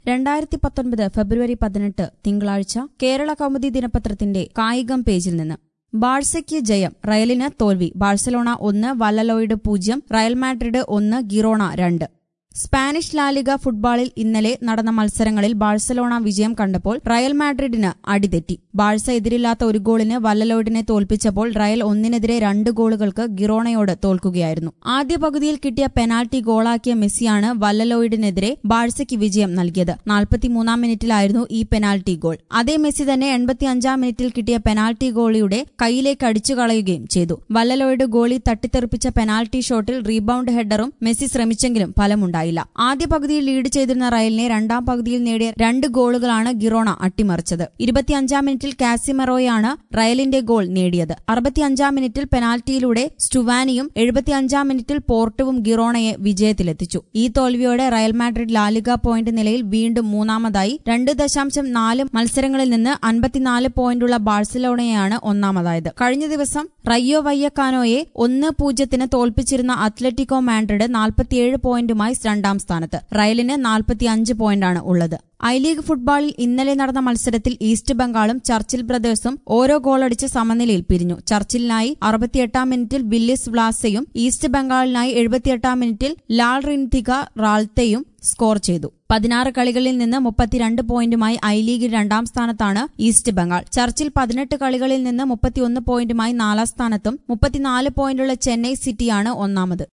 രണ്ടായിരത്തി പത്തൊൻപത് ഫെബ്രുവരി പതിനെട്ട് തിങ്കളാഴ്ച കേരള കൗമുദി ദിനപത്രത്തിന്റെ കായികം പേജിൽ നിന്ന് ബാഴ്സയ്ക്ക് ജയം റയലിന് തോൽവി ബാഴ്സലോണ ഒന്ന് വല്ലലോയിഡ് പൂജ്യം റയൽ മാഡ്രിഡ് ഒന്ന് ഗിറോണ രണ്ട് സ്പാനിഷ് ലാലിഗ ഫുട്ബോളിൽ ഇന്നലെ നടന്ന മത്സരങ്ങളിൽ ബാഴ്സലോണ വിജയം കണ്ടപ്പോൾ റയൽ മാഡ്രിഡിന് അടിതെറ്റി ബാഴ്സ എതിരില്ലാത്ത ഒരു ഗോളിന് വല്ലലോയിഡിനെ തോൽപ്പിച്ചപ്പോൾ റയൽ ഒന്നിനെതിരെ രണ്ട് ഗോളുകൾക്ക് ഗിറോണയോട് തോൽക്കുകയായിരുന്നു ആദ്യ പകുതിയിൽ കിട്ടിയ പെനാൽറ്റി ഗോളാക്കിയ മെസ്സിയാണ് വല്ലലോയിഡിനെതിരെ ബാഴ്സയ്ക്ക് വിജയം നൽകിയത് നാൽപ്പത്തിമൂന്നാം മിനിറ്റിലായിരുന്നു ഈ പെനാൽറ്റി ഗോൾ അതേ മെസ്സി തന്നെ എൺപത്തിയഞ്ചാം മിനിറ്റിൽ കിട്ടിയ പെനാൽറ്റി ഗോളിയുടെ കൈയിലേക്ക് അടിച്ചു കളയുകയും ചെയ്തു വല്ലലോയിഡ് ഗോളി തട്ടിത്തെറിപ്പിച്ച പെനാൽറ്റി ഷോട്ടിൽ റീബൌണ്ട് ഹെഡറും മെസ്സി ശ്രമിച്ചെങ്കിലും ഫലമുണ്ടായില്ല ആദ്യ പകുതിയിൽ ലീഡ് ചെയ്തിരുന്ന റയലിനെ രണ്ടാം പകുതിയിൽ നേടിയ രണ്ട് ഗോളുകളാണ് ഗിറോണ അട്ടിമറിച്ചത് ഇരുപത്തിയഞ്ചാം മിനിറ്റിൽ കാസിമെറോയാണ് റയലിന്റെ ഗോൾ നേടിയത് അറുപത്തിയഞ്ചാം മിനിറ്റിൽ പെനാൽറ്റിയിലൂടെ സ്റ്റുവാനിയും എഴുപത്തിയഞ്ചാം മിനിറ്റിൽ പോർട്ടുവും ഗിറോണയെ വിജയത്തിലെത്തിച്ചു ഈ തോൽവിയോടെ റയൽ മാഡ്രിഡ് ലാലിഗ പോയിന്റ് നിലയിൽ വീണ്ടും മൂന്നാമതായി രണ്ട് ദശാംശം നാല് മത്സരങ്ങളിൽ നിന്ന് അൻപത്തിനാല് പോയിന്റുള്ള ബാഴ്സലോണയാണ് ഒന്നാമതായത് കഴിഞ്ഞ ദിവസം റയ്യോ വയ്യക്കാനോയെ ഒന്ന് പൂജ്യത്തിന് തോൽപ്പിച്ചിരുന്ന അത്ലറ്റിക്കോ മാഡ്രിഡ് നാൽപ്പത്തിയേഴ് പോയിന്റുമായി രണ്ടാം സ്ഥാനത്ത് റയലിന് നാൽപ്പത്തിയഞ്ച് പോയിന്റാണ് ഉള്ളത് ഐ ലീഗ് ഫുട്ബോളിൽ ഇന്നലെ നടന്ന മത്സരത്തിൽ ഈസ്റ്റ് ബംഗാളും ചർച്ചിൽ ബ്രദേഴ്സും ഓരോ ഗോളടിച്ച് സമനിലയിൽ പിരിഞ്ഞു ചർച്ചിലിനായി അറുപത്തിയെട്ടാം മിനിറ്റിൽ വില്ലിസ് വ്ലാസയും ഈസ്റ്റ് ബംഗാളിനായി എഴുപത്തിയെട്ടാം മിനിറ്റിൽ ലാൽ റിൻതിക റാൾത്തയും സ്കോർ ചെയ്തു പതിനാറ് കളികളിൽ നിന്ന് മുപ്പത്തിരണ്ട് പോയിന്റുമായി ഐ ലീഗിൽ രണ്ടാം സ്ഥാനത്താണ് ഈസ്റ്റ് ബംഗാൾ ചർച്ചിൽ പതിനെട്ട് കളികളിൽ നിന്ന് മുപ്പത്തിയൊന്ന് പോയിന്റുമായി നാലാം സ്ഥാനത്തും മുപ്പത്തിനാല് പോയിന്റുള്ള ചെന്നൈ സിറ്റിയാണ് ഒന്നാമത്